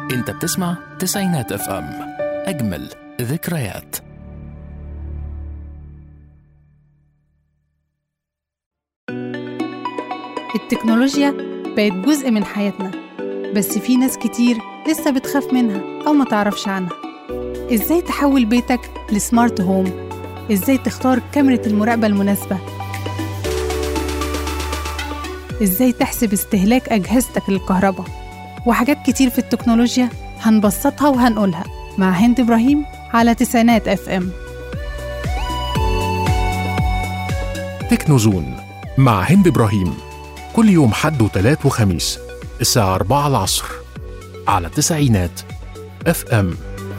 انت بتسمع تسعينات اف ام اجمل ذكريات التكنولوجيا بقت جزء من حياتنا بس في ناس كتير لسه بتخاف منها أو ما تعرفش عنها إزاي تحول بيتك لسمارت هوم إزاي تختار كاميرا المراقبة المناسبة إزاي تحسب استهلاك أجهزتك للكهرباء وحاجات كتير في التكنولوجيا هنبسطها وهنقولها مع هند إبراهيم على تسعينات اف ام تكنوزون مع هند ابراهيم كل يوم حد وتلات وخميس الساعة 4 العصر على تسعينات اف ام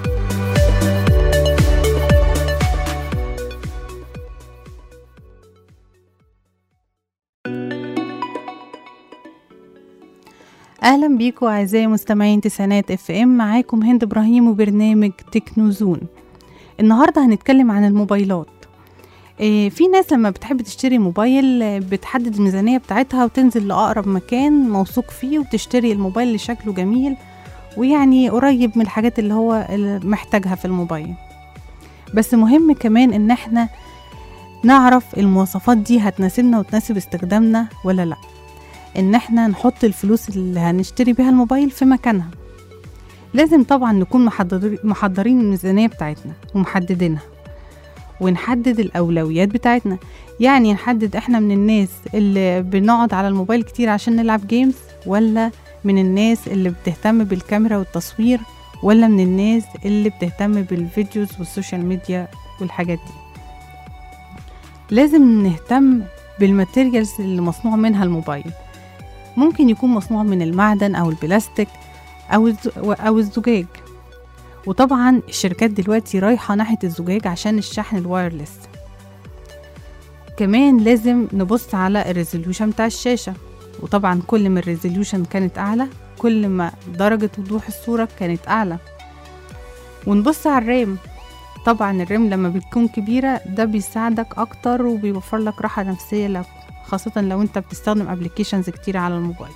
اهلا بيكم اعزائي مستمعين تسعينات اف ام معاكم هند ابراهيم وبرنامج تكنوزون النهارده هنتكلم عن الموبايلات إيه في ناس لما بتحب تشتري موبايل آه، بتحدد الميزانية بتاعتها وتنزل لأقرب مكان موثوق فيه وتشتري الموبايل اللي شكله جميل ويعني قريب من الحاجات اللي هو اللي محتاجها في الموبايل بس مهم كمان ان احنا نعرف المواصفات دي هتناسبنا وتناسب استخدامنا ولا لا ان احنا نحط الفلوس اللي هنشتري بيها الموبايل في مكانها لازم طبعا نكون محضر- محضرين الميزانية بتاعتنا ومحددينها ونحدد الأولويات بتاعتنا يعني نحدد احنا من الناس اللي بنقعد على الموبايل كتير عشان نلعب جيمز ولا من الناس اللي بتهتم بالكاميرا والتصوير ولا من الناس اللي بتهتم بالفيديوز والسوشيال ميديا والحاجات دي لازم نهتم بالماتيريالز اللي مصنوع منها الموبايل ممكن يكون مصنوع من المعدن أو البلاستيك أو الز- أو الزجاج وطبعا الشركات دلوقتي رايحة ناحية الزجاج عشان الشحن الوايرلس كمان لازم نبص على الريزوليوشن بتاع الشاشة وطبعا كل ما الريزوليوشن كانت أعلى كل ما درجة وضوح الصورة كانت أعلى ونبص على الرام طبعا الرام لما بتكون كبيرة ده بيساعدك أكتر وبيوفر لك راحة نفسية لك خاصة لو انت بتستخدم ابلكيشنز كتير على الموبايل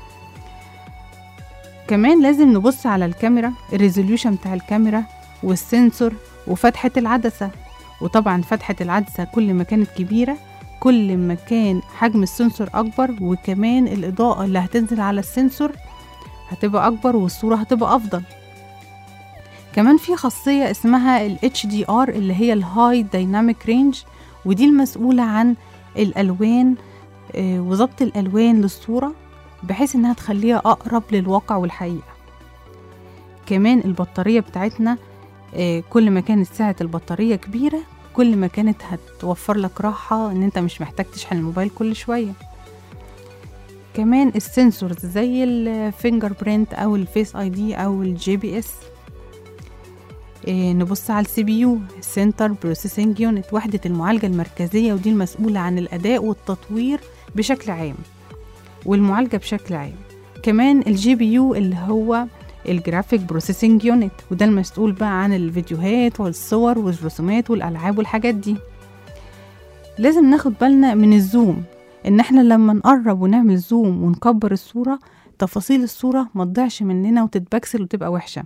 كمان لازم نبص على الكاميرا الريزوليوشن بتاع الكاميرا والسنسور وفتحة العدسة وطبعا فتحة العدسة كل ما كانت كبيرة كل ما كان حجم السنسور أكبر وكمان الإضاءة اللي هتنزل على السنسور هتبقى أكبر والصورة هتبقى أفضل كمان في خاصية اسمها ال HDR اللي هي ال High Dynamic Range ودي المسؤولة عن الألوان آه، وظبط الألوان للصورة بحيث إنها تخليها أقرب للواقع والحقيقة كمان البطارية بتاعتنا آه، كل ما كانت سعة البطارية كبيرة كل ما كانت هتوفر لك راحة إن أنت مش محتاج تشحن الموبايل كل شوية كمان السنسورز زي الفينجر برينت أو الفيس اي دي أو الجي بي اس إيه، نبص على السي بي يو سنتر بروسيسنج يونت وحدة المعالجة المركزية ودي المسؤولة عن الأداء والتطوير بشكل عام والمعالجة بشكل عام كمان الجي بي يو اللي هو الجرافيك بروسيسنج يونت وده المسؤول بقى عن الفيديوهات والصور والرسومات والألعاب والحاجات دي لازم ناخد بالنا من الزوم ان احنا لما نقرب ونعمل زوم ونكبر الصورة تفاصيل الصورة ما تضيعش مننا وتتبكسل وتبقى وحشة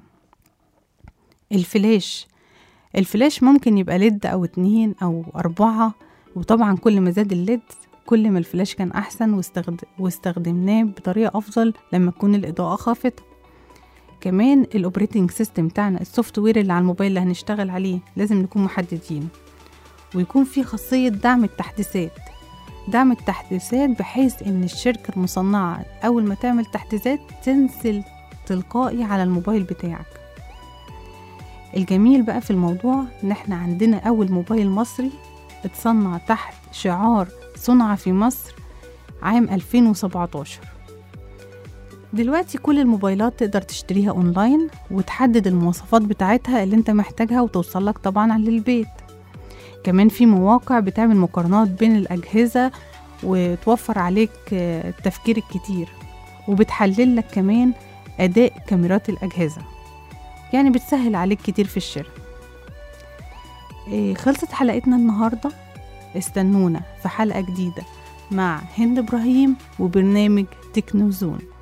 الفلاش الفلاش ممكن يبقى ليد او اتنين او اربعة وطبعا كل ما زاد الليد كل ما الفلاش كان احسن واستخد... واستخدمناه بطريقة افضل لما تكون الاضاءة خافتة كمان الاوبريتنج سيستم بتاعنا السوفت وير اللي على الموبايل اللي هنشتغل عليه لازم نكون محددين ويكون في خاصية دعم التحديثات دعم التحديثات بحيث ان الشركة المصنعة اول ما تعمل تحديثات تنزل تلقائي على الموبايل بتاعك الجميل بقى في الموضوع ان احنا عندنا اول موبايل مصري اتصنع تحت شعار صنع في مصر عام 2017 دلوقتي كل الموبايلات تقدر تشتريها اونلاين وتحدد المواصفات بتاعتها اللي انت محتاجها وتوصلك طبعا على البيت كمان في مواقع بتعمل مقارنات بين الأجهزة وتوفر عليك آه، التفكير الكتير وبتحلل لك كمان أداء كاميرات الأجهزة يعني بتسهل عليك كتير في الشراء إيه، خلصت حلقتنا النهاردة استنونا في حلقة جديدة مع هند إبراهيم وبرنامج تكنوزون